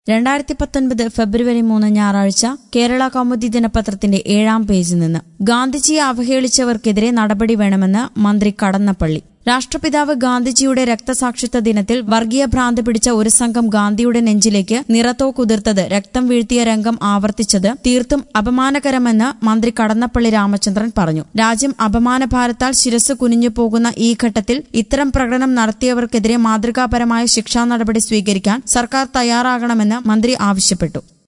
രണ്ടായിരത്തി പത്തൊൻപത് ഫെബ്രുവരി മൂന്ന് ഞായറാഴ്ച കേരള കൗമുദി ദിനപത്രത്തിന്റെ ഏഴാം പേജിൽ നിന്ന് ഗാന്ധിജിയെ അവഹേളിച്ചവർക്കെതിരെ നടപടി വേണമെന്ന് മന്ത്രി കടന്നപ്പള്ളി രാഷ്ട്രപിതാവ് ഗാന്ധിജിയുടെ രക്തസാക്ഷിത്വ ദിനത്തിൽ വർഗീയ ഭ്രാന്ത് പിടിച്ച ഒരു സംഘം ഗാന്ധിയുടെ നെഞ്ചിലേക്ക് നിറത്തോ കുതിർത്തത് രക്തം വീഴ്ത്തിയ രംഗം ആവർത്തിച്ചത് തീർത്തും അപമാനകരമെന്ന് മന്ത്രി കടന്നപ്പള്ളി രാമചന്ദ്രൻ പറഞ്ഞു രാജ്യം അപമാനഭാരത്താൽ ശിരസ് കുനിഞ്ഞു പോകുന്ന ഈ ഘട്ടത്തിൽ ഇത്തരം പ്രകടനം നടത്തിയവർക്കെതിരെ മാതൃകാപരമായ ശിക്ഷാ നടപടി സ്വീകരിക്കാൻ സർക്കാർ തയ്യാറാകണമെന്ന് മന്ത്രി ആവശ്യപ്പെട്ടു